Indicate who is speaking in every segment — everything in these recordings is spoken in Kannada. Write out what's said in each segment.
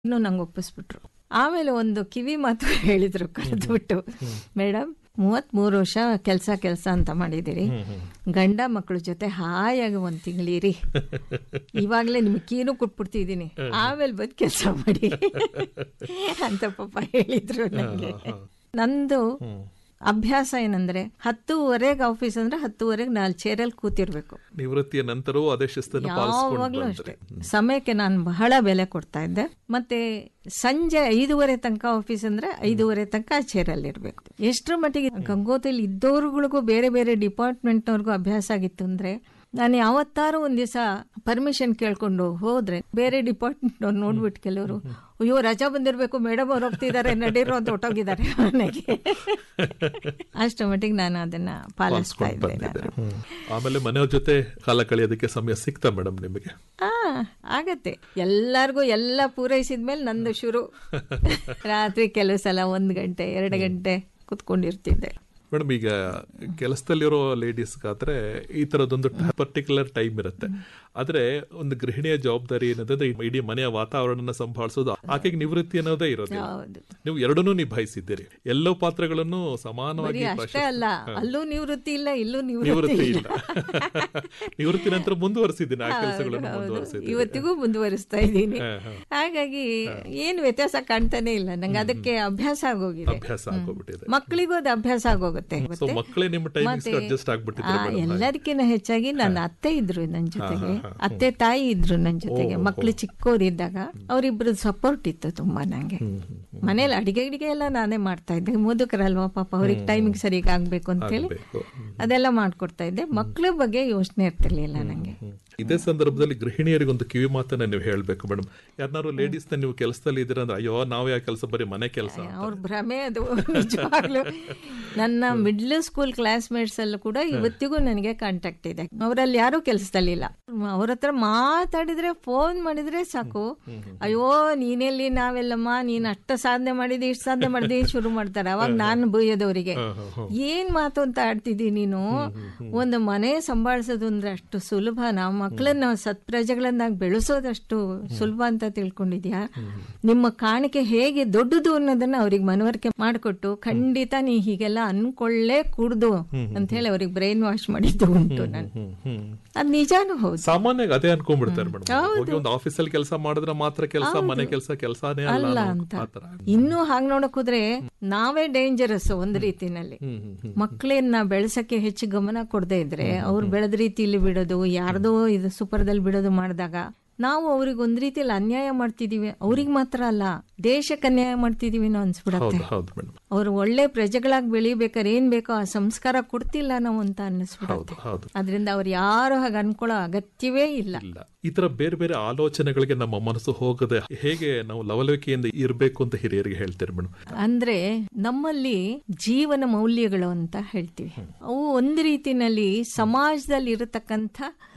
Speaker 1: ಇನ್ನು ನಂಗೆ ಒಪ್ಪಿಸ್ಬಿಟ್ರು ಆಮೇಲೆ ಒಂದು ಕಿವಿ ಮಾತು ಹೇಳಿದ್ರು ಕರೆದ್ಬಿಟ್ಟು ಮೇಡಮ್ ಮೂವತ್ಮೂರು ವರ್ಷ ಕೆಲಸ ಕೆಲಸ ಅಂತ ಮಾಡಿದಿರಿ ಗಂಡ ಮಕ್ಕಳ ಜೊತೆ ಹಾಯಾಗಿ ಒಂದ್ ತಿಂಗಳಿರಿ ಇವಾಗ್ಲೇ ನಿಮ್ಗೆ ಕೀನು ಕೊಟ್ಬಿಡ್ತಿದ್ದೀನಿ ಆಮೇಲೆ ಬಂದು ಕೆಲಸ ಮಾಡಿ ಅಂತ ಪಾಪ ಹೇಳಿದ್ರು ನನಗೆ ನಂದು ಅಭ್ಯಾಸ ಏನಂದ್ರೆ ಹತ್ತುವರೆಗೆ ಆಫೀಸ್ ಅಂದ್ರೆ ಹತ್ತುವರೆಗೆ ನಾಲ್ ಚೇರಲ್ಲಿ ಕೂತಿರ್ಬೇಕು
Speaker 2: ನಿವೃತ್ತಿಯ ನಂತರವೂ ಅದೇ ಶಿಸ್ತನ್ನು ಪಾಲಿಸ್ಕೊಂಡು
Speaker 1: ಯಾವಾಗ್ಲೂ ಅಷ್ಟೇ
Speaker 2: ಬಂದ್ರಿ
Speaker 1: ಸಮಯಕ್ಕೆ ನಾನು ಬಹಳ ಬೆಲೆ ಕೊಡ್ತಾ ಇದ್ದೆ ಮತ್ತೆ ಸಂಜೆ ಐದೂವರೆ ತನಕ ಆಫೀಸ್ ಅಂದ್ರೆ ಐದೂವರೆ ತನಕ ಆ ಚೇರಲ್ಲಿ ಇರ್ಬೇಕು ಎಷ್ಟರ ಮಟ್ಟಿಗೆ ಗಂಗೋತ್ರಿಲಿ ಇದ್ದವ್ರುಗಳಿಗೂ ಬೇರೆ ಬೇರೆ ಡಿಪಾರ್ಟ್ಮೆಂಟ್ನವ್ರಿಗೂ ಅಭ್ಯಾಸ ಆಗಿತ್ತು ಅಂದ್ರೆ ನಾನು ಯಾವತ್ತಾರು ಒಂದ್ ದಿವಸ ಪರ್ಮಿಷನ್ ಕೇಳ್ಕೊಂಡು ಹೋದ್ರೆ ಬೇರೆ ಡಿಪಾರ್ಟ್ಮೆಂಟ್ ಅವ್ರು ನೋಡ್ಬಿಟ್ಟು ಕೆಲವರು ಅಯ್ಯೋ ರಜಾ ಬಂದಿರ್ಬೇಕು ಮೇಡಮ್ ಅವ್ರು ಹೋಗ್ತಿದ್ದಾರೆ ನಡೀರು ಅಂತ ಹೊಟ್ಟೋಗಿದ್ದಾರೆ ಮನೆಗೆ ಅಷ್ಟರ ಮಟ್ಟಿಗೆ ನಾನು ಅದನ್ನ ಪಾಲಿಸ್ತಾ
Speaker 2: ಪಾಲಿಸ್ಕೊಂಡು
Speaker 1: ಇದ್ದೆ
Speaker 2: ಬಂದಿದೆ
Speaker 1: ನಾನು
Speaker 2: ಹ್ಮ್. ಆಮೇಲೆ ಮನೆಯವ್ರ ಜೊತೆ ಕಾಲ ಕಳೆಯೋದಕ್ಕೆ ಸಮಯ ಸಿಗ್ತಾ ಮೇಡಮ್ ನಿಮಗೆ
Speaker 1: ಆ ಆಗತ್ತೆ ಎಲ್ಲಾರ್ಗೂ ಎಲ್ಲ ಪೂರೈಸಿದ್ಮೇಲೆ ನಂದು ಶುರು ರಾತ್ರಿ ಕೆಲವು ಸಲ ಒಂದ್ ಗಂಟೆ ಎರಡು ಗಂಟೆ ಕುತ್ಕೊಂಡಿರ್ತಿದ್ದೆ
Speaker 2: ಮೇಡಮ್ ಈಗ ಕೆಲಸದಲ್ಲಿರೋ ಲೇಡೀಸ್ಗಾದ್ರೆ ಈ ತರದೊಂದು ಪರ್ಟಿಕ್ಯುಲರ್ ಟೈಮ್ ಇರುತ್ತೆ ಆದ್ರೆ ಒಂದು ಗೃಹಿಣಿಯ ಜವಾಬ್ದಾರಿ ಏನಂತಂದ್ರೆ ಈ ಇಡೀ ಮನೆಯ ವಾತಾವರಣ ಸಂಭಾಳಿಸೋದು ಆಕೆಗೆ ನಿವೃತ್ತಿ ಅನ್ನೋದೇ ಇರೋದಿಲ್ಲ
Speaker 1: ಹೌದು
Speaker 2: ನೀವು ಎರಡನ್ನೂ ನಿಭಾಯಿಸಿದ್ದೀರಿ ಎಲ್ಲೋ ಪಾತ್ರಗಳನ್ನು
Speaker 1: ಬರೀ
Speaker 2: ಸಮಾನವಾಗಿ
Speaker 1: ಅಷ್ಟೇ ಅಲ್ಲ ಅಲ್ಲೂ ನಿವೃತ್ತಿ ಇಲ್ಲ ಇಲ್ಲೂ ನಿವೃತ್ತಿ
Speaker 2: ನಿವೃತ್ತಿ
Speaker 1: ಇಲ್ಲ
Speaker 2: ಇಲ್ಲ ನಿವೃತ್ತಿ ನಂತರ ಮುಂದುವರಿಸಿದ್ದೀನಿ ಆ ಕೆಲಸಗಳನ್ನು
Speaker 1: ಹೌದು.
Speaker 2: ಮುಂದುವರಿಸಿದ್ದೀನಿ
Speaker 1: ಇವತ್ತಿಗೂ ಮುಂದುವರಿಸ್ತಾ ಇದ್ದೀನಿ
Speaker 2: ಹಾ, ಹಾ.
Speaker 1: ಹಾಗಾಗಿ ಏನ್ ವ್ಯತ್ಯಾಸ ಕಾಣ್ತಾನೆ ಇಲ್ಲ ನಂಗೆ ಅದಕ್ಕೆ ಅಭ್ಯಾಸ ಆಗೋಗಿದೆ
Speaker 2: ಅಭ್ಯಾಸ ಆಗೋಗ್ಬಿಟ್ಟಿದೆ
Speaker 1: ಮಕ್ಕಳಿಗೂ ಅದು ಅಭ್ಯಾಸ ಆಗೋಗುತ್ತೆ
Speaker 2: ಸೊ ಮಕ್ಕಳೇ ನಿಮ್ಮ ಟೈಮಿಂಗ್ಸ್ ಅಡ್ಜಸ್ಟ್ ಆಗ್ಬಿಟ್ಟಿದ್ರೆ
Speaker 1: ಆ,
Speaker 2: ಮೇಡಮ್
Speaker 1: ಎಲ್ಲದಕ್ಕಿಂತ ಹೆಚ್ಚಾಗಿ ನನ್ನ ಅತ್ತೆ ಇದ್ರು ನನ್ನ ಜೊತೆಗೆ ಅತ್ತೆ ತಾಯಿ ಇದ್ರು ನನ್ನ ಜೊತೆಗೆ ಮಕ್ಳು ಚಿಕ್ಕವರಿದ್ದಾಗ ಅವರಿಬ್ರು ಸಪೋರ್ಟ್ ಇತ್ತು ತುಂಬಾ ನಂಗೆ ಮನೇಲಿ ಅಡಿಗೆ ಗಿಡಿಗೆ ಎಲ್ಲ ನಾನೇ ಮಾಡ್ತಾ ಇದ್ದೆ ಮುದುಕರಲ್ವಾ ಪಾಪ ಅವ್ರಿಗೆ ಟೈಮಿಂಗ್ ಸರಿಯಾಗಿ ಆಗ್ಬೇಕು ಅಂತ ಹೇಳಿ
Speaker 2: ಬೇಕು
Speaker 1: ಅದೆಲ್ಲ ಮಾಡ್ಕೊಡ್ತಾ ಇದ್ದೆ ಮಕ್ಳ ಬಗ್ಗೆ ಯೋಚನೆ ಇರ್ತಿರ್ಲಿಲ್ಲ ನಂಗೆ
Speaker 2: ಇದೇ ಸಂದರ್ಭದಲ್ಲಿ ಗೃಹಿಣಿಯರಿಗೊಂದು ಕಿವಿ ಮಾತನ್ನ ನೀವು ಹೇಳ್ಬೇಕು ಮೇಡಮ್ ಯಾರನ್ನಾರು ಲೇಡೀಸ್ ನೀವು ಕೆಲಸದಲ್ಲಿ ಇದ್ದೀರಾ ಅಂದ್ರೆ ಅಯ್ಯೋ ನಾವ್ ಯಾವ ಕೆಲಸ ಬರೀ ಮನೆ ಕೆಲಸ
Speaker 1: ಅವ್ರ ಭ್ರಮೆ ಅದು ನಿಜವಾಗ್ಲು ನನ್ನ ಮಿಡ್ಲ್ ಸ್ಕೂಲ್ ಕ್ಲಾಸ್ಮೇಟ್ಸ್ ಅಲ್ಲೂ ಕೂಡ ಇವತ್ತಿಗೂ ನನಗೆ ಕಾಂಟ್ಯಾಕ್ಟ್ ಇದೆ ಅವರಲ್ಲಿ ಯಾರು ಕೆಲಸದಲ್ಲಿಲ್ಲ ಅವ್ರ ಹತ್ರ ಮಾತಾಡಿದ್ರೆ ಫೋನ್ ಮಾಡಿದ್ರೆ ಸಾಕು ಅಯ್ಯೋ ನೀನೆಲ್ಲಿ ನಾವೆಲ್ಲಮ್ಮ ನೀನ್ ಅಷ್ಟ ಸಾಧನೆ ಮಾಡಿದಿ ಇಷ್ಟ ಸಾಧನೆ ಮಾಡಿದಿ ಶುರು ಮಾಡ್ತಾರೆ ಅವಾಗ ನಾನು ಬೈಯೋದವರಿಗೆ ಏನ್ ಮಾತು ಅಂತ ಆಡ್ತಿದ್ದಿ ನೀನು ಒಂದು ಮನೆ ಸಂಭಾಳಿಸೋದು ಅಂದ್ರೆ ಅಷ್ಟು ಸುಲಭ ನಾವು ಮಕ್ಕಳನ್ನ ಸತ್ಪ್ರಜೆಗಳನ್ನಾಗಿ ಬೆಳೆಸೋದಷ್ಟು ಸುಲಭ ಅಂತ ತಿಳ್ಕೊಂಡಿದ್ಯಾ ನಿಮ್ಮ ಕಾಣಿಕೆ ಹೇಗೆ ದೊಡ್ಡದು ಅನ್ನೋದನ್ನ ಅವ್ರಿಗೆ ಮನವರಿಕೆ ಮಾಡಿಕೊಟ್ಟು ಖಂಡಿತ ನೀ ಹೀಗೆಲ್ಲ ಅನ್ಕೊಳ್ಳೇ ಕೂಡ್ದು ಅಂತ ಹೇಳಿ ಅವ್ರಿಗೆ ಬ್ರೈನ್ ವಾಶ್ ಮಾಡಿದ್ದು ಉಂಟು ನಾನು ಅದ್ ನಿಜಾನು ಹೌದು
Speaker 2: ಸಾಮಾನ್ಯವಾಗಿ ಅದೇ ಅನ್ಕೊಂಡ್ಬಿಡ್ತಾರೆ ಮೇಡಮ್ ಹೋಗಿ ಒಂದು ಆಫೀಸಲ್ಲಿ ಕೆಲಸ ಮಾಡಿದ್ರೆ ಮಾತ್ರ ಕೆಲಸ ಮನೆ ಕೆಲಸ ಕೆಲಸನೇ ಅಲ್ಲ
Speaker 1: ಅಲ್ಲ
Speaker 2: ಅನ್ನೋ
Speaker 1: ಅಂತ
Speaker 2: ಆತರ
Speaker 1: ಇನ್ನು ಹಾಗೆ ನೋಡಕ್ ಹೋದ್ರೆ ನಾವೇ ಡೇಂಜರಸ್ ಒಂದ್ ರೀತಿನಲ್ಲಿ
Speaker 2: ಹ್ಮ್ ಹ್ಮ್ ಹ್ಮ್
Speaker 1: ಮಕ್ಕಳನ್ನ ಬೆಳೆಸಕ್ಕೆ ಹೆಚ್ಚು ಗಮನ ಕೊಡದೇ ಇದ್ರೆ ಅವ್ರು ಬೆಳೆದ ರೀತಿಯಲ್ಲಿ ಬಿಡೋದು ಯಾರ್ದೋ ಇದು ಸೂಪರ್ದಲ್ಲಿ ಬಿಡೋದು ಮಾಡಿದಾಗ ನಾವು ಅವ್ರಿಗೆ ಒಂದ್ ರೀತಿಯಲ್ಲಿ ಅನ್ಯಾಯ ಮಾಡ್ತಿದೀವಿ ಅವ್ರಿಗೆ ಮಾತ್ರ ಅಲ್ಲ ದೇಶಕ್ಕೆ ಅನ್ಯಾಯ ಮಾಡ್ತಿದೀವಿ ಅನ್ನೋ ಅನ್ಸ್ಬಿಡತ್ತೆ
Speaker 2: ಹೌದು ಹೌದು ಮೇಡಮ್
Speaker 1: ಅವ್ರು ಒಳ್ಳೆ ಪ್ರಜೆಗಳಾಗಿ ಬೆಳಿಬೇಕಾದ್ರೆ ಏನ್ ಬೇಕೋ ಆ ಸಂಸ್ಕಾರ ಕೊಡ್ತಿಲ್ಲ ನಾವು ಅಂತ ಅನ್ನಿಸ್ಬಿಡತ್ತೆ
Speaker 2: ಹೌದು ಹೌದು
Speaker 1: ಅದರಿಂದ ಅವ್ರು ಯಾರು ಹಾಗೆ ಅನ್ಕೊಳ್ಳೋ ಅಗತ್ಯವೇ ಇಲ್ಲ
Speaker 2: ಇಲ್ಲ ಈ ತರ ಬೇರೆ ಬೇರೆ ಆಲೋಚನೆಗಳಿಗೆ ನಮ್ಮ ಮನಸ್ಸು ಹೋಗದೆ ಹೇಗೆ ನಾವು ಲವಲವಿಕೆಯಿಂದ ಇರಬೇಕು ಅಂತ ಹಿರಿಯರಿಗೆ ಹೇಳ್ತೀರಿ ಮೇಡಮ್
Speaker 1: ಅಂದ್ರೆ ನಮ್ಮಲ್ಲಿ ಜೀವನ ಮೌಲ್ಯಗಳು ಅಂತ ಹೇಳ್ತೀವಿ ಅವು ಒಂದು ರೀತಿನಲ್ಲಿ ಸಮಾಜದಲ್ಲಿ ಇರತಕ್ಕಂಥ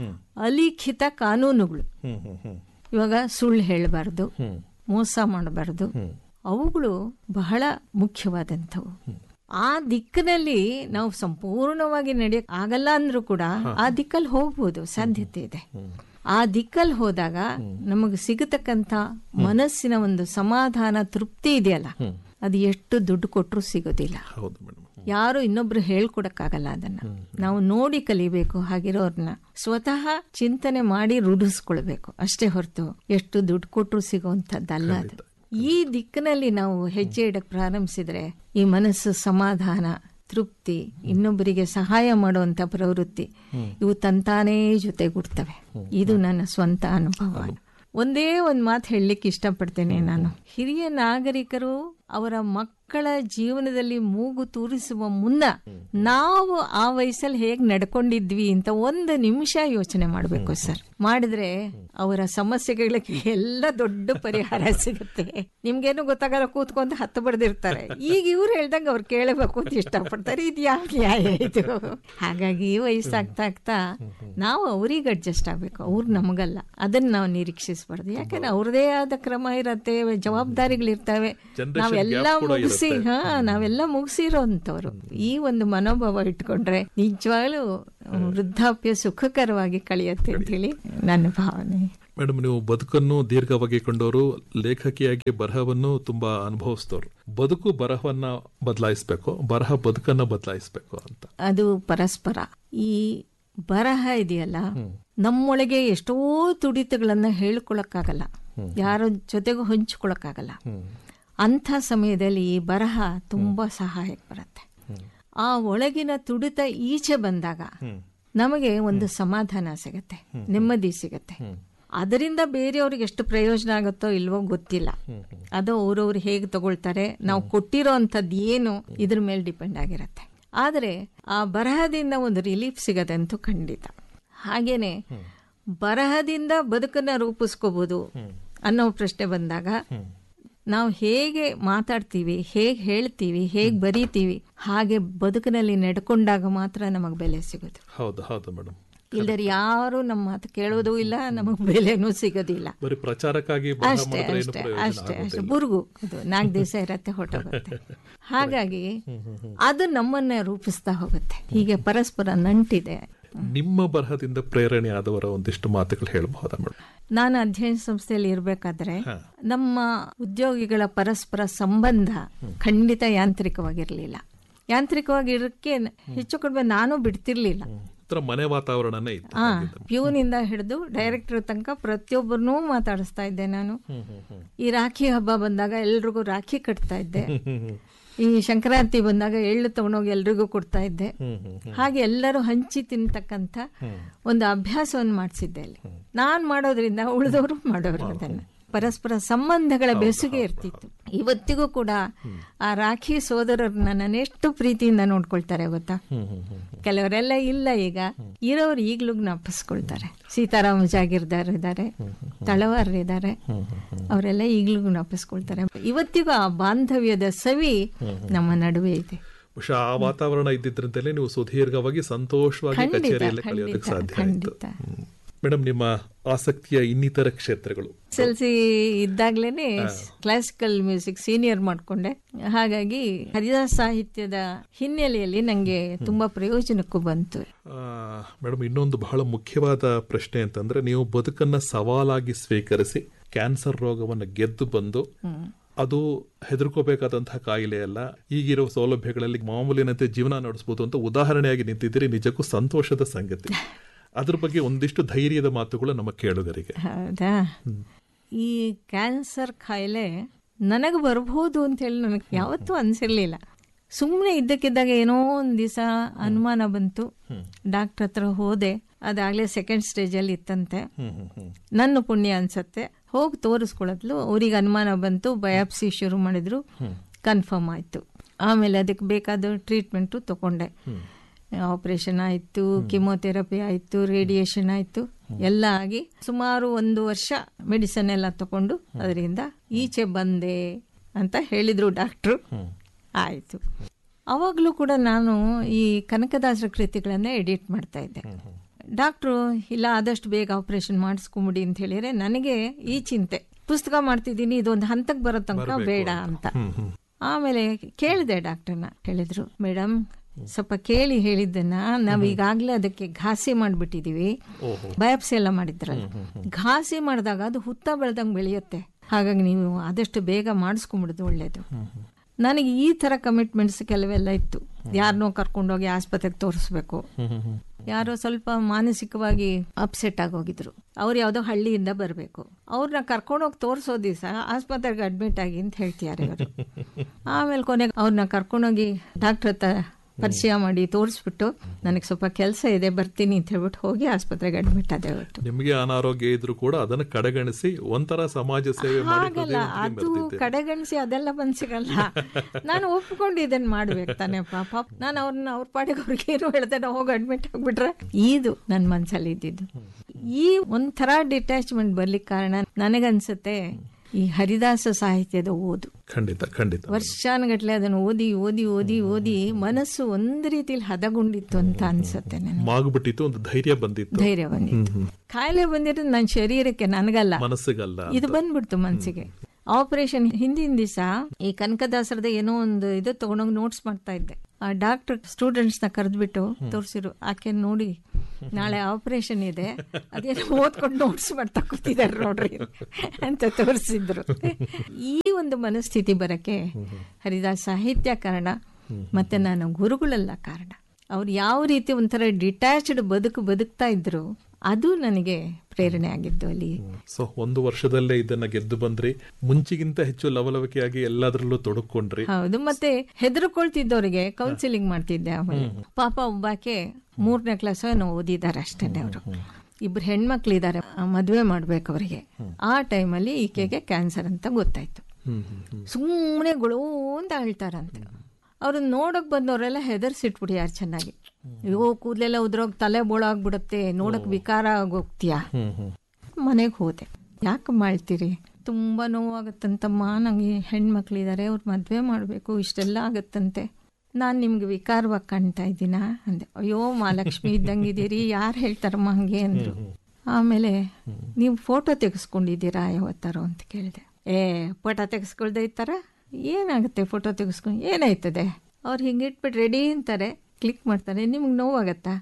Speaker 1: ಅಲಿಖಿತ ಕಾನೂನುಗಳು
Speaker 2: ಹ್ಮ್ ಹ್ಮ್ ಹ್ಮ್
Speaker 1: ಇವಾಗ ಸುಳ್ಳು ಹೇಳಬಾರ್ದು
Speaker 2: ಹ್ಮ್
Speaker 1: ಮೋಸ ಮಾಡಬಾರ್ದು ಅವುಗಳು ಬಹಳ ಮುಖ್ಯವಾದಂಥವು ಆ ದಿಕ್ಕಿನಲ್ಲಿ ನಾವು ಸಂಪೂರ್ಣವಾಗಿ ನಡೆಯಕ್ ಆಗಲ್ಲ ಅಂದ್ರೂ ಕೂಡ ಆ ದಿಕ್ಕಲ್ಲಿ ಹೋಗ್ಬೋದು ಸಾಧ್ಯತೆ ಇದೆ ಆ ದಿಕ್ಕಲ್ಲಿ ಹೋದಾಗ ನಮಗೆ ಸಿಗತಕ್ಕಂತ ಮನಸ್ಸಿನ ಒಂದು ಸಮಾಧಾನ ತೃಪ್ತಿ ಇದೆಯಲ್ಲ ಅದು ಎಷ್ಟು ದುಡ್ಡು ಕೊಟ್ಟರು ಸಿಗೋದಿಲ್ಲ
Speaker 2: ಹೌದು ಮೇಡಮ್
Speaker 1: ಯಾರು ಇನ್ನೊಬ್ರು ಹೇಳ್ಕೊಡಕ್ಕಾಗಲ್ಲ ಅದನ್ನ ನಾವು ನೋಡಿ ಕಲಿಬೇಕು ಹಾಗಿರೋರ್ನ ಸ್ವತಃ ಚಿಂತನೆ ಮಾಡಿ ರೂಢಿಸ್ಕೊಳ್ಬೇಕು ಅಷ್ಟೇ ಹೊರತು ಎಷ್ಟು ದುಡ್ಡು ಕೊಟ್ಟರು ಸಿಗೋಂಥದ್ದಲ್ಲ ಅದು ಈ ದಿಕ್ಕಿನಲ್ಲಿ ನಾವು ಹೆಜ್ಜೆ ಇಡಕ್ ಪ್ರಾರಂಭಿಸಿದ್ರೆ ಈ ಮನಸ್ಸು ಸಮಾಧಾನ ತೃಪ್ತಿ ಇನ್ನೊಬ್ಬರಿಗೆ ಸಹಾಯ ಮಾಡುವಂತ ಪ್ರವೃತ್ತಿ ಇವು ತಂತಾನೇ ಜೊತೆಗೂಡ್ತವೆ ಇದು ನನ್ನ ಸ್ವಂತ ಅನುಭವ ಒಂದೇ ಒಂದ್ ಮಾತು ಹೇಳಲಿಕ್ಕೆ ಇಷ್ಟಪಡ್ತೇನೆ ನಾನು ಹಿರಿಯ ನಾಗರಿಕರು ಅವರ ಮಕ್ಕಳ ಜೀವನದಲ್ಲಿ ಮೂಗು ತೂರಿಸುವ ಮುನ್ನ ನಾವು ಆ ವಯಸ್ಸಲ್ಲಿ ಹೇಗ್ ನಡ್ಕೊಂಡಿದ್ವಿ ಅಂತ ಒಂದು ನಿಮಿಷ ಯೋಚನೆ ಮಾಡಬೇಕು ಸರ್ ಮಾಡಿದ್ರೆ ಅವರ ಸಮಸ್ಯೆಗಳಿಗೆ ಎಲ್ಲ ದೊಡ್ಡ ಪರಿಹಾರ ಸಿಗುತ್ತೆ ನಿಮ್ಗೇನು ಗೊತ್ತಾಗಲ್ಲ ಕೂತ್ಕೊಂತ ಹತ್ತು ಬಡ್ದಿರ್ತಾರೆ ಈಗ ಇವ್ರು ಹೇಳ್ದಂಗೆ ಅವ್ರು ಕೇಳಬೇಕು ಅಂತ ಇಷ್ಟಪಡ್ತಾರೆ ಇದು ಯಾವ ನ್ಯಾಯ ಇದು ಹಾಗಾಗಿ ವಯಸ್ಸಾಗ್ತಾ ಆಗ್ತಾ ನಾವು ಅವ್ರಿಗೆ ಅಡ್ಜಸ್ಟ್ ಆಗ್ಬೇಕು ಅವ್ರು ನಮಗಲ್ಲ ಅದನ್ನ ನಾವು ನಿರೀಕ್ಷಿಸಬಾರ್ದು ಯಾಕಂದ್ರೆ ಅವ್ರದೇ ಆದ ಕ್ರಮ ಇರತ್ತೆ ಜವಾಬ್ದಾರಿಗಳಿರ್ತವೆ
Speaker 2: Generation
Speaker 1: ನಾವೆಲ್ಲ
Speaker 2: gap ಕೂಡ
Speaker 1: ಮುಗಿಸಿ ಹಾ ನಾವೆಲ್ಲ ಮುಗಿಸಿರೋಂಥವ್ರು ಈ ಒಂದು ಮನೋಭಾವ ಇಟ್ಕೊಂಡ್ರೆ ನಿಜವಾಗ್ಲೂ ವೃದ್ಧಾಪ್ಯ ಸುಖಕರವಾಗಿ ಕಳೆಯುತ್ತೆ ಅಂತ ಹೇಳಿ ನನ್ನ ಭಾವನೆ
Speaker 2: ಮೇಡಮ್ ನೀವು ಬದುಕನ್ನು ದೀರ್ಘವಾಗಿ ಕೊಂಡವರು ಲೇಖಕಿಯಾಗಿ ಬರಹವನ್ನು ತುಂಬಾ ಅನುಭವಿಸಿದವರು ಬದುಕು ಬರಹವನ್ನ ಬದಲಾಯಿಸಬೇಕು ಬರಹ ಬದುಕನ್ನ ಬದಲಾಯಿಸಬೇಕು ಅಂತ
Speaker 1: ಅದು ಪರಸ್ಪರ ಈ ಬರಹ ಇದೆಯಲ್ಲ ನಮ್ಮೊಳಗೆ ಎಷ್ಟೋ ತುಡಿತಗಳನ್ನ ಹೇಳ್ಕೊಳಕ್ಕಾಗಲ್ಲ ಯಾರ ಜೊತೆಗೂ ಹಂಚ್ಕೊಳಕ್ಕಾಗಲ್ಲ ಅಂಥ ಸಮಯದಲ್ಲಿ ಈ ಬರಹ ತುಂಬಾ ಸಹಾಯಕ್ಕೆ ಬರುತ್ತೆ ಆ ಒಳಗಿನ ತುಡಿತ ಈಚೆ ಬಂದಾಗ ನಮಗೆ ಒಂದು ಸಮಾಧಾನ ಸಿಗತ್ತೆ ನೆಮ್ಮದಿ ಸಿಗತ್ತೆ ಅದರಿಂದ ಬೇರೆಯವ್ರಿಗೆ ಎಷ್ಟು ಪ್ರಯೋಜನ ಆಗುತ್ತೋ ಇಲ್ವೋ ಗೊತ್ತಿಲ್ಲ ಅದು ಅವ್ರವ್ರು ಹೇಗೆ ತಗೊಳ್ತಾರೆ ನಾವು ಕೊಟ್ಟಿರೋ ಅಂಥದ್ದು ಏನು ಇದ್ರ ಮೇಲೆ ಡಿಪೆಂಡ್ ಆಗಿರತ್ತೆ ಆದರೆ ಆ ಬರಹದಿಂದ ಒಂದು ರಿಲೀಫ್ ಸಿಗದಂತೂ ಖಂಡಿತ ಹಾಗೇನೆ ಬರಹದಿಂದ ಬದುಕನ್ನ ರೂಪಿಸ್ಕೋಬಹುದು ಅನ್ನೋ ಪ್ರಶ್ನೆ ಬಂದಾಗ ನಾವು ಹೇಗೆ ಮಾತಾಡ್ತೀವಿ ಹೇಗೆ ಹೇಳ್ತೀವಿ ಹೇಗೆ ಬರೀತೀವಿ ಹಾಗೆ ಬದುಕಿನಲ್ಲಿ ನಡ್ಕೊಂಡಾಗ ಮಾತ್ರ ನಮಗೆ ಬೆಲೆ ಸಿಗೋದು
Speaker 2: ಹೌದು ಹೌದು ಮೇಡಮ್
Speaker 1: ಇಲ್ದರೆ ಯಾರು ನಮ್ಮ ಮಾತು ಕೇಳೋದು ಇಲ್ಲ ನಮಗೆ ಬೆಲೆನೂ ಸಿಗೋದಿಲ್ಲ
Speaker 2: ಬರೀ ಪ್ರಚಾರಕ್ಕಾಗಿ ಬರಹ
Speaker 1: ಅಷ್ಟೇ
Speaker 2: ಮಾಡಿದ್ರೆ ಏನು
Speaker 1: ಅಷ್ಟೇ
Speaker 2: ಪ್ರಯೋಜನ
Speaker 1: ಅಷ್ಟೇ ಅಷ್ಟೇ
Speaker 2: ಆಗೋದಿಲ್ಲ.
Speaker 1: ಬುರುಗು ಅದು ನಾಲ್ಕು ದಿವಸ ಇರತ್ತೆ ಹೊಟ್ಟೋಗುತ್ತೆ ಹಾಗಾಗಿ ಅದು ನಮ್ಮನ್ನ ರೂಪಿಸ್ತಾ ಹೋಗುತ್ತೆ ಹೀಗೆ ಪರಸ್ಪರ ನಂಟಿದೆ
Speaker 2: ನಿಮ್ಮ ಬರಹದಿಂದ ಪ್ರೇರಣೆ ಆದವರ ಒಂದಿಷ್ಟು ಮಾತುಗಳು ಹೇಳಬಹುದಾ ಮೇಡಮ್
Speaker 1: ನಾನು ಅಧ್ಯಯನ ಸಂಸ್ಥೆಯಲ್ಲಿ ಇರಬೇಕಾದ್ರೆ ನಮ್ಮ ಉದ್ಯೋಗಿಗಳ ಪರಸ್ಪರ ಸಂಬಂಧ ಖಂಡಿತ ಯಾಂತ್ರಿಕವಾಗಿರ್ಲಿಲ್ಲ ಯಾಂತ್ರಿಕವಾಗಿರಕ್ಕೆ ಹೆಚ್ಚು ಕಡಿಮೆ ನಾನು ಬಿಡ್ತಿರ್ಲಿಲ್ಲ
Speaker 2: ಒಂಥರ ಮನೆ ವಾತಾವರಣನೇ ಇತ್ತು
Speaker 1: ಆ ಪ್ಯೂನಿಂದ ಹಿಡಿದು ಡೈರೆಕ್ಟರ್ ತನಕ ಪ್ರತಿಯೊಬ್ಬರನ್ನೂ ಮಾತಾಡಿಸ್ತಾ ಇದ್ದೆ ನಾನು ಈ ರಾಖಿ ಹಬ್ಬ ಬಂದಾಗ ಎಲ್ರಿಗೂ ರಾಖಿ ಕಟ್ತಾ ಇದ್ದೆ ಈ ಸಂಕ್ರಾಂತಿ ಬಂದಾಗ ಎಳ್ಳು ತಗೊಂಡೋಗಿ ಎಲ್ರಿಗೂ ಕೊಡ್ತಾ ಇದ್ದೆ ಹಾಗೆ ಎಲ್ಲರೂ ಹಂಚಿ ತಿಂತಕ್ಕಂಥ ಒಂದು ಅಭ್ಯಾಸವನ್ನು ಮಾಡಿಸಿದ್ದೆ ಅಲ್ಲಿ ನಾನ್ ಮಾಡೋದ್ರಿಂದ ಉಳಿದವರು ಮಾಡೋರು ಅದನ್ನ ಪರಸ್ಪರ ಸಂಬಂಧಗಳ ಬೆಸುಗೆ ಇರ್ತಿತ್ತು ಇವತ್ತಿಗೂ ಕೂಡ ಆ ರಾಖಿ ಸೋದರರನ್ನ ನಾನೆಷ್ಟು ಪ್ರೀತಿಯಿಂದ ನೋಡ್ಕೊಳ್ತಾರೆ ಗೊತ್ತಾ ಕೆಲವರೆಲ್ಲ ಇಲ್ಲ ಈಗ ಇರೋರು ಈಗ್ಲೂ ಜ್ಞಾಪಿಸ್ಕೊಳ್ತಾರೆ ಸೀತಾರಾಮ ಜಾಗೀರ್ದಾರ್ ಇದ್ದಾರೆ ತಳವಾರ್ ಇದ್ದಾರೆ ಅವರೆಲ್ಲ ಈಗ್ಲೂ ಜ್ಞಾಪಿಸ್ಕೊಳ್ತಾರೆ ಇವತ್ತಿಗೂ ಆ ಬಾಂಧವ್ಯದ ಸವಿ ನಮ್ಮ ನಡುವೆ ಇದೆ
Speaker 2: ಬಹುಶಃ ಆ ವಾತಾವರಣ ಇದ್ದಿದ್ರಿಂದಲೇ ನೀವು ಸುದೀರ್ಘವಾಗಿ ಸಂತೋಷವಾಗಿ
Speaker 1: ಖಂಡಿತ,
Speaker 2: ಕಚೇರಿಯಲ್ಲಿ
Speaker 1: ಖಂಡಿತ,
Speaker 2: ಕಳೆಯೋದಕ್ಕೆ ಸಾಧ್ಯ ಆಯಿತು
Speaker 1: ಖಂಡಿತ.
Speaker 2: ಮೇಡಮ್ ನಿಮ್ಮ ಆಸಕ್ತಿಯ ಇನ್ನಿತರ ಕ್ಷೇತ್ರಗಳು
Speaker 1: ಎಸ್ ಎಲ್ ಸಿ ಇದ್ದಾಗ್ಲೇನೆ ಕ್ಲಾಸಿಕಲ್ ಮ್ಯೂಸಿಕ್ ಸೀನಿಯರ್ ಮಾಡ್ಕೊಂಡೆ ಹಾಗಾಗಿ ಹರಿದಾಸ್ ಸಾಹಿತ್ಯದ ಹಿನ್ನೆಲೆಯಲ್ಲಿ ನಂಗೆ ತುಂಬಾ ಪ್ರಯೋಜನಕ್ಕೂ ಬಂತು
Speaker 2: ಮೇಡಮ್ ಇನ್ನೊಂದು ಬಹಳ ಮುಖ್ಯವಾದ ಪ್ರಶ್ನೆ ಅಂತಂದ್ರೆ ನೀವು ಬದುಕನ್ನ ಸವಾಲಾಗಿ ಸ್ವೀಕರಿಸಿ ಕ್ಯಾನ್ಸರ್ ರೋಗವನ್ನು ಗೆದ್ದು ಬಂದು ಅದು ಹೆದರ್ಕೋಬೇಕಾದಂತಹ ಕಾಯಿಲೆ ಅಲ್ಲ ಈಗಿರೋ ಸೌಲಭ್ಯಗಳಲ್ಲಿ ಮಾಮೂಲಿನಂತೆ ಜೀವನ ನಡೆಸಬಹುದು ಅಂತ ಉದಾಹರಣೆಯಾಗಿ ನಿಂತಿದ್ದೀರಿ ನಿಜಕ್ಕೂ ಸಂತೋಷದ ಸಂಗತಿ ಅದ್ರ ಬಗ್ಗೆ ಒಂದಿಷ್ಟು ಧೈರ್ಯದ ಮಾತುಗಳು ನಮ್ಮ ಕೇಳುಗರಿಗೆ
Speaker 1: ಹೌದಾ ಈ ಕ್ಯಾನ್ಸರ್ ಕಾಯಿಲೆ ನನಗೆ ಬರಬಹುದು ಅಂತ ಹೇಳಿ ನನಗೆ ಯಾವತ್ತೂ ಅನ್ಸಿರ್ಲಿಲ್ಲ ಸುಮ್ಮನೆ ಇದ್ದಕ್ಕಿದ್ದಾಗ ಏನೋ ಒಂದು ದಿವಸ ಅನುಮಾನ ಬಂತು ಡಾಕ್ಟರ್ ಹತ್ರ ಹೋದೆ ಅದಾಗಲೇ ಸೆಕೆಂಡ್ ಸ್ಟೇಜಲ್ಲಿ ಇತ್ತಂತೆ ನನ್ನ ಪುಣ್ಯ ಅನ್ಸತ್ತೆ ಹೋಗಿ ತೋರಿಸ್ಕೊಳತ್ಲು ಅವ್ರಿಗೆ ಅನುಮಾನ ಬಂತು ಬಯಾಪ್ಸಿ ಶುರು ಮಾಡಿದ್ರು ಕನ್ಫರ್ಮ್ ಆಯ್ತು ಆಮೇಲೆ ಅದಕ್ಕೆ ಬೇಕಾದ ಟ್ರೀಟ್ಮೆಂಟು ತಗೊಂಡೆ ಆಪರೇಷನ್ ಆಯ್ತು ಕಿಮೋಥೆರಪಿ ಆಯ್ತು ರೇಡಿಯೇಷನ್ ಆಯ್ತು ಎಲ್ಲ ಆಗಿ ಸುಮಾರು ಒಂದು ವರ್ಷ ಮೆಡಿಸನ್ ಎಲ್ಲ ತಕೊಂಡು ಅದರಿಂದ ಈಚೆ ಬಂದೆ ಅಂತ ಹೇಳಿದ್ರು ಡಾಕ್ಟ್ರು ಆಯ್ತು ಅವಾಗಲೂ ಕೂಡ ನಾನು ಈ ಕನಕದಾಸರ ಕೃತಿಗಳನ್ನ ಎಡಿಟ್ ಮಾಡ್ತಾ ಇದ್ದೆ ಡಾಕ್ಟ್ರು ಇಲ್ಲ ಆದಷ್ಟು ಬೇಗ ಆಪರೇಷನ್ ಮಾಡಿಸ್ಕೊಂಬಿಡಿ ಅಂತ ಹೇಳಿದ್ರೆ ನನಗೆ ಈ ಚಿಂತೆ ಪುಸ್ತಕ ಮಾಡ್ತಿದ್ದೀನಿ ಇದೊಂದು ಹಂತಕ್ಕೆ ಬರೋ ತನಕ ಬೇಡ ಅಂತ ಆಮೇಲೆ ಕೇಳಿದೆ ಡಾಕ್ಟರ್ನ ಹೇಳಿದ್ರು ಮೇಡಮ್ ಸ್ವಲ್ಪ ಕೇಳಿ ಹೇಳಿದ್ದನ್ನ ನಾವ್ ಈಗಾಗ್ಲೇ ಅದಕ್ಕೆ ಘಾಸಿ ಮಾಡ್ಬಿಟ್ಟಿದೀವಿ ಬಯಾಪ್ಸಿ ಎಲ್ಲ ಮಾಡಿದ್ರಲ್ಲ ಘಾಸಿ ಮಾಡಿದಾಗ ಅದು ಹುತ್ತ ಬೆಳೆದಂಗ್ ಬೆಳೆಯುತ್ತೆ ಹಾಗಾಗಿ ನೀವು ಆದಷ್ಟು ಬೇಗ ಮಾಡಿಸ್ಕೊಂಬಿಡುದು ಒಳ್ಳೇದು ನನಗೆ ಈ ತರ ಕಮಿಟ್ಮೆಂಟ್ಸ್ ಕೆಲವೆಲ್ಲ ಇತ್ತು ಯಾರನ್ನೋ ಕರ್ಕೊಂಡೋಗಿ ಆಸ್ಪತ್ರೆಗೆ ತೋರಿಸ್ಬೇಕು ಯಾರೋ ಸ್ವಲ್ಪ ಮಾನಸಿಕವಾಗಿ ಅಪ್ಸೆಟ್ ಆಗೋಗಿದ್ರು ಅವ್ರು ಯಾವ್ದೋ ಹಳ್ಳಿಯಿಂದ ಬರಬೇಕು ಅವ್ರನ್ನ ಕರ್ಕೊಂಡೋಗಿ ತೋರಿಸೋ ದಿವಸ ಆಸ್ಪತ್ರೆಗೆ ಅಡ್ಮಿಟ್ ಆಗಿ ಅಂತ ಹೇಳ್ತಿದ್ದಾರೆ ಇವರು ಆಮೇಲೆ ಕೊನೆಗೆ ಅವ್ರನ್ನ ಕರ್ಕೊಂಡೋಗಿ ಡಾಕ್ಟರ್ ಹತ್ರ ಪರಿಚಯ ಮಾಡಿ ತೋರಿಸ್ಬಿಟ್ಟು ನನಗೆ ಸ್ವಲ್ಪ ಕೆಲಸ ಇದೆ ಬರ್ತೀನಿ ಅಂತ ಹೇಳ್ಬಿಟ್ಟು ಹೋಗಿ ಆಸ್ಪತ್ರೆಗೆ ಅಡ್ಮಿಟ್ ಆದೆ ಅವತ್ತು
Speaker 2: ನಿಮಗೆ ಅನಾರೋಗ್ಯ ಇದ್ರೂ ಕೂಡ ಅದನ್ನು ಕಡೆಗಣಿಸಿ ಒಂಥರ ಸಮಾಜ ಸೇವೆ ಮಾಡಿ
Speaker 1: ಹಾಗಲ್ಲ ಅದು ಕಡೆಗಣಿಸಿ ಅದೆಲ್ಲ ಬಂದ್ ಸಿಗಲ್ಲ ನಾನು ಒಪ್ಕೊಂಡು ಇದನ್ನ ಮಾಡ್ಬೇಕು ತಾನೇ ಪಾಪ ನಾನು ಅವ್ರನ್ನ ಅವ್ರ ಪಾಡಿಗೆ ಅವ್ರಿಗೆ ಏನು ಹೇಳ್ದೆ ನಾವು ಹೋಗಿ ಅಡ್ಮಿಟ್ ಆಗ್ಬಿಟ್ರೆ ಇದು ನನ್ನ ಮನ್ಸಲ್ಲಿ ಇದ್ದಿದ್ದು ಈ ಒಂಥರ ಡಿಟ್ಯಾಚ್ಮೆಂಟ್ ಬರ್ಲಿಕ್ಕೆ ಕಾರಣ ನನಗನ್ಸುತ್ತೆ ಈ ಹರಿದಾಸ ಸಾಹಿತ್ಯದ ಓದು
Speaker 2: ಖಂಡಿತ ಖಂಡಿತ
Speaker 1: ವರ್ಷಾನುಗಟ್ಲೆ ಅದನ್ನು ಓದಿ ಓದಿ ಓದಿ ಓದಿ ಮನಸ್ಸು ಒಂದು ರೀತಿಲಿ ಹದಗೊಂಡಿತ್ತು ಅಂತ ಅನ್ಸುತ್ತೆ ನನಗೆ
Speaker 2: ಮಾಗ್ಬಿಟ್ಟಿತ್ತು ಒಂದು ಧೈರ್ಯ ಬಂದಿತ್ತು
Speaker 1: ಧೈರ್ಯ ಬಂದಿತ್ತು ಕಾಯಿಲೆ ಬಂದಿರೋದು ನನ್ನ ಶರೀರಕ್ಕೆ ನನಗಲ್ಲ
Speaker 2: ಮನಸ್ಸಿಗಲ್ಲ
Speaker 1: ಇದು ಬಂದ್ಬಿಡ್ತು ಮನ್ಸಿಗೆ ಆಪರೇಷನ್ ಹಿಂದಿನ ದಿವಸ ಈ ಕನಕದಾಸರದ ಏನೋ ಒಂದು ಇದು ತಗೊಂಡೋಗಿ ನೋಟ್ಸ್ ಮಾಡ್ತಾ ಇದ್ದೆ ಆ ಡಾಕ್ಟರ್ ಸ್ಟೂಡೆಂಟ್ಸ್ ನ ಕರೆದ್ಬಿಟ್ಟು ತೋರಿಸಿರು ಆಕೆ ನೋಡಿ ನಾಳೆ ಆಪರೇಷನ್ ಇದೆ ಅದೇನೋ ಓದ್ಕೊಂಡು ನೋಟ್ಸ್ ಮಾಡ್ತಾ ಕೂತಿದ್ದಾರೆ ನೋಡ್ರಿ ಅಂತ ತೋರಿಸಿದ್ರು ಈ ಒಂದು ಮನಸ್ಥಿತಿ ಬರಕ್ಕೆ ಹರಿದಾಸ್ ಸಾಹಿತ್ಯ ಕಾರಣ ಮತ್ತೆ ನಾನು ಗುರುಗಳೆಲ್ಲ ಕಾರಣ ಅವ್ರು ಯಾವ ರೀತಿ ಒಂಥರ ಡಿಟ್ಯಾಚ್ಡ್ ಬದುಕು ಬದುಕ್ತಾ ಇದ್ರು ಅದು ನನಗೆ ಪ್ರೇರಣೆ ಆಗಿದ್ದು ಅಲ್ಲಿ
Speaker 2: ಸೊ ಒಂದು ವರ್ಷದಲ್ಲೇ ಇದನ್ನ ಗೆದ್ದು ಬಂದ್ರಿ ಮುಂಚಿಗಿಂತ ಹೆಚ್ಚು ಲವಲವಿಕೆಯಾಗಿ ಎಲ್ಲದರಲ್ಲೂ ತೊಡಕೊಂಡ್ರಿ
Speaker 1: ಹೌದು ಮತ್ತೆ ಹೆದರ್ಕೊಳ್ತಿದ್ದವರಿಗೆ ಕೌನ್ಸಿಲಿಂಗ್ ಮಾಡ್ತಿದ್ದೆ ಆಮೇಲೆ ಪಾಪ ಒಬ್ಬಾಕೆ ಮೂರನೇ ಕ್ಲಾಸ್ ಏನೋ ಓದಿದ್ದಾರೆ ಅಷ್ಟೇನೆ ಅವರು ಇಬ್ರು ಹೆಣ್ಮಕ್ಳಿದ್ದಾರೆ ಮದುವೆ ಮಾಡ್ಬೇಕು ಅವರಿಗೆ ಆ ಟೈಮಲ್ಲಿ ಈಕೆಗೆ ಕ್ಯಾನ್ಸರ್ ಅಂತ ಗೊತ್ತಾಯ್ತು
Speaker 2: ಹ್ಮ್ ಹ್ಮ್ ಹ್ಮ್
Speaker 1: ಸುಮ್ಮನೆ ಗುಳು ಅಂತ ಅಳ್ತಾರಂತೆ ಅವ್ರನ್ನ ನೋಡಕ್ ಬಂದವರೆಲ್ಲ ಹೆದರ್ಸಿಟ್ಬಿಡಿ ಯಾರು ಚೆನ್ನಾಗಿ ಅಯ್ಯೋ ಕೂದಲೆಲ್ಲ ಉದ್ರೋಗ್ ತಲೆ ಬೋಳಾಗ್ಬಿಡತ್ತೆ ನೋಡಕ್ ವಿಕಾರ ಆಗೋಗ್ತೀಯಾ
Speaker 2: ಹ್ಮ್ ಹ್ಮ್
Speaker 1: ಮನೆಗೆ ಹೋದೆ ಯಾಕೆ ಮಾಡ್ತೀರಿ ತುಂಬಾ ನೋವಾಗತ್ತಂತಮ್ಮ ನಂಗೆ ಹೆಣ್ಮಕ್ಳಿದ್ದಾರೆ ಅವ್ರು ಮದುವೆ ಮಾಡಬೇಕು ಇಷ್ಟೆಲ್ಲ ಆಗತ್ತಂತೆ ನಾನು ನಿಮ್ಗೆ ವಿಕಾರವಾಗಿ ಕಾಣ್ತಾ ಇದ್ದೀನಾ ಅಂದೆ ಅಯ್ಯೋ ಮಹಾಲಕ್ಷ್ಮಿ ಇದ್ದಂಗಿದ್ದೀರಿ ಯಾರು ಹೇಳ್ತಾರಮ್ಮ ಹಂಗೆ ಅಂದ್ರು ಆಮೇಲೆ ನೀವು ಫೋಟೋ ತೆಗೆಸ್ಕೊಂಡಿದ್ದೀರಾ ಯಾವತ್ತಾರೋ ಅಂತ ಕೇಳಿದೆ ಏ ಫೋಟೋ ತೆಗೆಸ್ಕೊಳ್ದೆ ಇತ್ತಾರ ಏನಾಗುತ್ತೆ ಫೋಟೋ ತೆಗೆಸ್ಕೊಂಡು ಏನಾಯ್ತದೆ ಅವ್ರು ಹಿಂಗಿಟ್ಬಿಟ್ಟು ರೆಡಿ ಅಂತಾರೆ ಕ್ಲಿಕ್ ಮಾಡ್ತಾರೆ ನಿಮ್ಗೆ ನೋವಾಗತ್ತಾ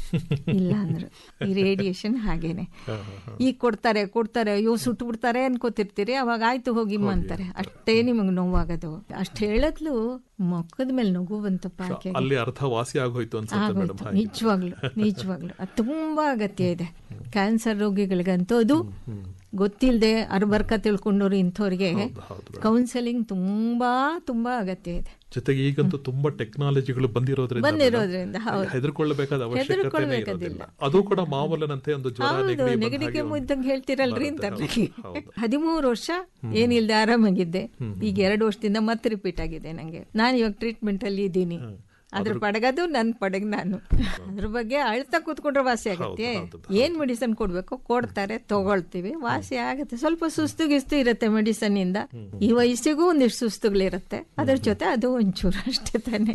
Speaker 1: ಇಲ್ಲ ಅಂದ್ರು ಈ ರೇಡಿಯೇಷನ್ ಹಾಗೇನೆ ಈಗ ಕೊಡ್ತಾರೆ ಕೊಡ್ತಾರೆ ಅಯ್ಯೋ ಸುಟ್ಟು ಬಿಡ್ತಾರೆ ಅನ್ಕೋತಿರ್ತೀರಿ ಅವಾಗ ಆಯ್ತು ಹೋಗಿಮ್ಮ ಅಂತಾರೆ ಅಷ್ಟೇ ನಿಮಗೆ ನೋವಾಗೋದು ಅಷ್ಟು ಹೇಳದ್ಲು ಮೊಕ್ಕದ ಮೇಲೆ ನಗು ಬಂತಪ್ಪ ಆಕೆ
Speaker 2: ಅಲ್ಲಿ ಅರ್ಧ ವಾಸಿ ಆಗೋಯ್ತು ಅನ್ಸುತ್ತೆ ಮೇಡಮ್
Speaker 1: ಆಗೋಯ್ತು ನಿಜವಾಗ್ಲು ನಿಜವಾಗ್ಲು ಅದು ತುಂಬಾ ಅಗತ್ಯ ಇದೆ ಕ್ಯಾನ್ಸರ್ ರೋಗಿಗಳಿಗಂತೂ ಅದು ಗೊತ್ತಿಲ್ಲದೆ ಅರ್ಬರ್ಕ ತಿಳ್ಕೊಂಡವ್ರು ಇಂಥವ್ರಿಗೆ
Speaker 2: ಹೌದು
Speaker 1: ಕೌನ್ಸೆಲಿಂಗ್ ತುಂಬಾ ತುಂಬಾ ಅಗತ್ಯ ಇದೆ
Speaker 2: ಜೊತೆಗೆ ಈಗಂತೂ ತುಂಬಾ ಟೆಕ್ನಾಲಜಿಗಳು ಬಂದಿರೋದ್ರಿಂದ
Speaker 1: ಬಂದಿರೋದ್ರಿಂದ ಹೌದು
Speaker 2: ಹೆದರ್ಕೊಳ್ಳಬೇಕಾದ ಅವಶ್ಯಕತೆ ಇರೋದಿಲ್ಲ ಅದು ಕೂಡ ಮಾಮೂಲನಂತೆ ಒಂದು ಜ್ವರ
Speaker 1: ಹೌದು
Speaker 2: ನೆಗಡಿ ಬಂದ
Speaker 1: ನೆಗಡಿ
Speaker 2: ಹಾಗೆ
Speaker 1: ಕೆಮ್ಮು ಇದ್ದಂಗೆ ಹೇಳ್ತಿರಲ್ರಿ ಅಂತ
Speaker 2: ಬರುತ್ತೆ. ಹೌದು.
Speaker 1: ಹದಿಮೂರು ವರ್ಷ ಏನಿಲ್ದೆ ಆರಾಮಾಗಿದ್ದೆ ಈಗ ಎರಡು ವರ್ಷದಿಂದ ಮತ್ತೆ ರಿಪೀಟ್ ಆಗಿದೆ ನಂಗೆ ನಾನು ಇವಾಗ ಟ್ರೀಟ್ಮೆಂಟ್ ಅಲ್ಲಿ ಇದ್ದೀನಿ ಅದ್ರ ಪಡಗದು ನನ್ ಪಡಗ್ ನಾನು ಅದ್ರ ಬಗ್ಗೆ ಅಳ್ತಾ ಕೂತ್ಕೊಂಡ್ರೆ ವಾಸಿ ಆಗತ್ತೆ ಏನ್ ಮೆಡಿಸನ್ ಕೊಡ್ಬೇಕು ಕೊಡ್ತಾರೆ ತಗೊಳ್ತೀವಿ ವಾಸಿ ಆಗತ್ತೆ ಸ್ವಲ್ಪ ಸುಸ್ತು ಗಿಸ್ತು ಇರುತ್ತೆ ಮೆಡಿಸನ್ ಇಂದ ಈ ವಯಸ್ಸಿಗೂ ಒಂದಿಷ್ಟು ಸುಸ್ತುಗಳಿರುತ್ತೆ ಅದ್ರ ಜೊತೆ ಅದು ಒಂಚೂರು ಅಷ್ಟೇ ತಾನೇ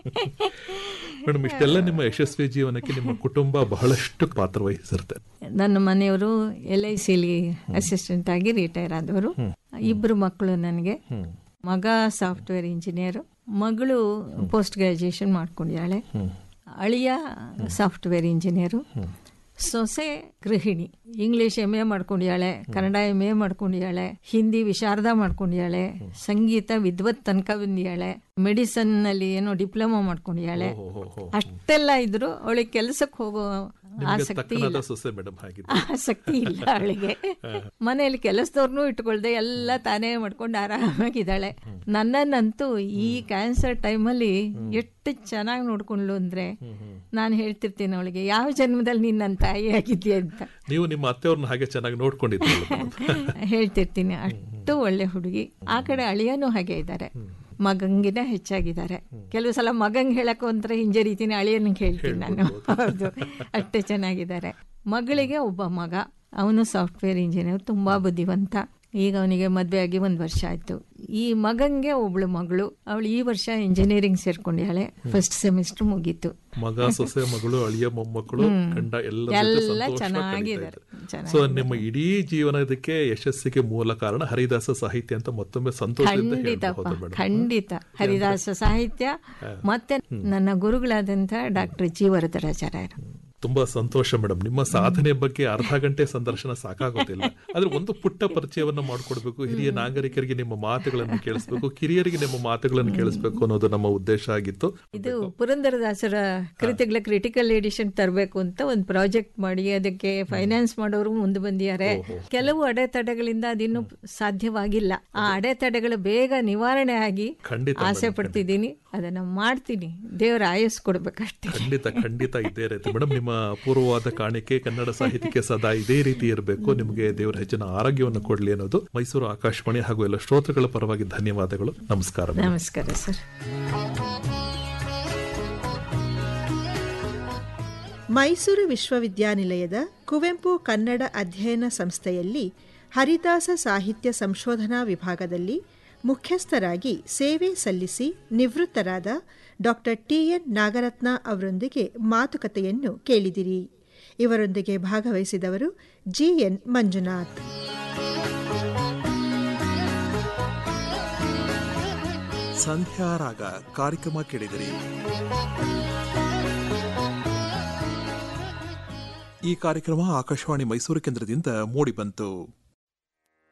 Speaker 2: ಮೇಡಮ್ ಇಷ್ಟೆಲ್ಲ ನಿಮ್ಮ ಯಶಸ್ವಿ ಜೀವನಕ್ಕೆ ನಿಮ್ಮ ಕುಟುಂಬ ಬಹಳಷ್ಟು ಪಾತ್ರ ವಹಿಸಿರುತ್ತೆ
Speaker 1: ನನ್ನ ಮನೆಯವರು ಎಲ್ ಐ ಸಿಲಿ ಅಸಿಸ್ಟೆಂಟ್ ಆಗಿ ರಿಟೈರ್ ಆದವರು ಇಬ್ರು ಮಕ್ಕಳು ನನಗೆ ಮಗ ಸಾಫ್ಟ್ವೇರ್ ಇಂಜಿನಿಯರ್ ಮಗಳು ಪೋಸ್ಟ್ ಗ್ರಾಜುಯೇಷನ್ ಮಾಡ್ಕೊಂಡಿದ್ದಾಳೆ ಅಳಿಯ ಸಾಫ್ಟ್ವೇರ್ ಇಂಜಿನಿಯರು ಸೊಸೆ ಗೃಹಿಣಿ ಇಂಗ್ಲಿಷ್ ಎಮ್ ಎ ಮಾಡ್ಕೊಂಡಿದ್ದಾಳೆ ಕನ್ನಡ ಎಮ್ ಎ ಮಾಡ್ಕೊಂಡಿದ್ದಾಳೆ ಹಿಂದಿ ವಿಶಾರದ ಮಾಡ್ಕೊಂಡಿದ್ದಾಳೆ ಸಂಗೀತ ವಿದ್ವತ್ ತನಕ ಬಂದಿದ್ದಾಳೆ ಮೆಡಿಸನ್ ನಲ್ಲಿ ಏನೋ ಡಿಪ್ಲೊಮಾ ಮಾಡ್ಕೊಂಡಿದ್ದಾಳೆ ಅಷ್ಟೆಲ್ಲ ಇದ್ರು ಅವಳಿಗೆ ಕೆಲ್ಸಕ್ಕೆ ಹೋಗೋ ಆಸಕ್ತಿ
Speaker 2: ತಕ್ಕನಾದ ಸೊಸೆ ಮೇಡಮ್ ಹಾಗಿದ್ದು
Speaker 1: ಆಸಕ್ತಿ ಇಲ್ಲ ಅವಳಿಗೆ ಮನೆಯಲ್ಲಿ ಕೆಲಸದವ್ರನ್ನೂ ಇಟ್ಕೊಳ್ದೆ ಎಲ್ಲ ತಾನೇ ಮಾಡ್ಕೊಂಡು ಆರಾಮಾಗಿದ್ದಾಳೆ ನನ್ನನ್ನಂತೂ ಈ ಕ್ಯಾನ್ಸರ್ ಟೈಮಲ್ಲಿ ಎಷ್ಟು ಚೆನ್ನಾಗಿ ನೋಡ್ಕೊಂಡ್ಲು ಅಂದ್ರೆ ನಾನು ಹೇಳ್ತಿರ್ತೀನಿ ಅವಳಿಗೆ ಯಾವ ಜನ್ಮದಲ್ಲಿ ನೀನ್ ನನ್ನ ತಾಯಿ ಆಗಿದ್ಯಾ ಅಂತ
Speaker 2: ನೀವು ನಿಮ್ಮ ಅತ್ತೆಯವ್ರನ್ನ ಹಾಗೆ ಚೆನ್ನಾಗಿ ನೋಡ್ಕೊಂಡಿದ್ದೀರಲ್ಲ
Speaker 1: ಹೇಳ್ತಿರ್ತೀನಿ ಅಷ್ಟು ಒಳ್ಳೆ ಹುಡುಗಿ ಆ ಕಡೆ ಅಳಿಯನೂ ಹಾಗೆ ಇದ್ದಾರೆ ಮಗಂಗಿನ ಹೆಚ್ಚಾಗಿದ್ದಾರೆ ಕೆಲವು ಸಲ ಮಗಂಗ್ ಹೇಳಕ್ ಒಂಥರ ಹಿಂಜರಿತೀನಿ ಅಳಿಯನಿಗೆ ಹೇಳ್ತೀನಿ ನಾನು ಹೌದು ಅಷ್ಟೇ ಚೆನ್ನಾಗಿದ್ದಾರೆ ಮಗಳಿಗೆ ಒಬ್ಬ ಮಗ ಅವನು ಸಾಫ್ಟ್ವೇರ್ ಇಂಜಿನಿಯರ್ ತುಂಬಾ ಬುದ್ಧಿವಂತ ಈಗ ಅವನಿಗೆ ಮದ್ವೆ ಆಗಿ ಒಂದ್ ವರ್ಷ ಆಯ್ತು ಈ ಮಗಂಗೆ ಒಬ್ಳು ಮಗಳು ಅವಳು ಈ ವರ್ಷ ಇಂಜಿನಿಯರಿಂಗ್ ಸೇರ್ಕೊಂಡಿದ್ದಾಳೆ ಫಸ್ಟ್ ಸೆಮಿಸ್ಟರ್ ಮುಗೀತು
Speaker 2: ಮಗ ಸೊಸೆ ಮಗಳು ಅಳಿಯ ಮೊಮ್ಮಕ್ಕಳು ಕಂಡ ಎಲ್ಲ
Speaker 1: ಎಲ್ಲ ಚೆನ್ನಾಗಿದ್ದಾರೆ ಚೆನ್ನಾಗಿ
Speaker 2: ಸೊ ನಿಮ್ಮ ಇಡೀ ಜೀವನದಕ್ಕೆ ಯಶಸ್ಸಿಗೆ ಮೂಲ ಕಾರಣ ಹರಿದಾಸ ಸಾಹಿತ್ಯ ಅಂತ ಮತ್ತೊಮ್ಮೆ ಸಂತೋಷದಿಂದ
Speaker 1: ಖಂಡಿತಪ್ಪ
Speaker 2: ಹೇಳ್ಬಹುದು ಮೇಡಮ್
Speaker 1: ಖಂಡಿತ ಹರಿದಾಸ ಸಾಹಿತ್ಯ ಮತ್ತೆ ನನ್ನ ಗುರುಗಳಾದಂತ ಡಾಕ್ಟರ್ ಜಿ ವರದರಾಚಾರ್ಯರು
Speaker 2: ತುಂಬಾ ಸಂತೋಷ ಮೇಡಮ್ ನಿಮ್ಮ ಸಾಧನೆ ಬಗ್ಗೆ ಅರ್ಧ ಗಂಟೆ ಸಂದರ್ಶನ ಸಾಕಾಗೋದಿಲ್ಲ ಆದ್ರೆ ಒಂದು ಪುಟ್ಟ ಪರಿಚಯವನ್ನ ಮಾಡ್ಕೊಡ್ಬೇಕು ಹಿರಿಯ ನಾಗರಿಕರಿಗೆ ನಿಮ್ಮ ಮಾತುಗಳನ್ನು ಕೇಳಿಸ್ಬೇಕು ಕಿರಿಯರಿಗೆ ನಿಮ್ಮ ಮಾತುಗಳನ್ನು ಕೇಳಿಸ್ಬೇಕು ಅನ್ನೋದು ನಮ್ಮ ಉದ್ದೇಶ ಆಗಿತ್ತು
Speaker 1: ಇದು ಪುರಂದರದಾಸರ ಕೃತಿಗಳ ಕ್ರಿಟಿಕಲ್ ಎಡಿಷನ್ ತರಬೇಕು ಅಂತ ಒಂದು ಪ್ರಾಜೆಕ್ಟ್ ಮಾಡಿ ಅದಕ್ಕೆ ಫೈನಾನ್ಸ್ ಮಾಡೋರು ಮುಂದೆ ಬಂದಿದ್ದಾರೆ ಕೆಲವು ಅಡೆತಡೆಗಳಿಂದ ಅದಿನ್ನೂ ಸಾಧ್ಯವಾಗಿಲ್ಲ ಆ ಅಡೆತಡೆಗಳು ಬೇಗ ನಿವಾರಣೆ ಆಗಿ
Speaker 2: ಖಂಡಿತ
Speaker 1: ಆಸೆ ಪಡ್ತಿದ್ದೀನಿ ಅದನ್ನ ಮಾಡ್ತೀನಿ ದೇವರ ಆಯಸ್ ಕೊಡ್ಬೇಕಷ್ಟೇ
Speaker 2: ಖಂಡಿತ ಖಂಡಿತ ಇದೇ ರೀತಿ ಮೇಡಮ್ ನಿಮ್ಮ ಅಪೂರ್ವವಾದ ಕಾಣಿಕೆ ಕನ್ನಡ ಸಾಹಿತ್ಯಕ್ಕೆ ಸದಾ ಇದೇ ರೀತಿ ಇರಬೇಕು ನಿಮಗೆ ದೇವರ ಹೆಚ್ಚಿನ ಆರೋಗ್ಯವನ್ನು ಕೊಡ್ಲಿ ಅನ್ನೋದು ಮೈಸೂರು ಆಕಾಶವಾಣಿ ಹಾಗೂ ಎಲ್ಲ ಶ್ರೋತೃಗಳ ಪರವಾಗಿ ಧನ್ಯವಾದಗಳು ನಮಸ್ಕಾರ ಮೇಡಮ್.
Speaker 1: ನಮಸ್ಕಾರ ಸರ್
Speaker 3: ಮೈಸೂರು ವಿಶ್ವವಿದ್ಯಾನಿಲಯದ ಕುವೆಂಪು ಕನ್ನಡ ಅಧ್ಯಯನ ಸಂಸ್ಥೆಯಲ್ಲಿ ಹರಿದಾಸ ಸಾಹಿತ್ಯ ಸಂಶೋಧನಾ ವಿಭಾಗದಲ್ಲಿ ಮುಖ್ಯಸ್ಥರಾಗಿ ಸೇವೆ ಸಲ್ಲಿಸಿ ನಿವೃತ್ತರಾದ ಡಾಕ್ಟರ್ ಟಿಎನ್ ನಾಗರತ್ನ ಅವರೊಂದಿಗೆ ಮಾತುಕತೆಯನ್ನು ಕೇಳಿದಿರಿ ಇವರೊಂದಿಗೆ ಭಾಗವಹಿಸಿದವರು ಜಿಎನ್ ಮಂಜುನಾಥ್
Speaker 4: ಸಂಧ್ಯಾರಾಗ ಕಾರ್ಯಕ್ರಮ ಕೇಳಿದಿರಿ ಈ ಕಾರ್ಯಕ್ರಮ ಆಕಾಶವಾಣಿ ಮೈಸೂರು ಕೇಂದ್ರದಿಂದ ಮೂಡಿಬಂತು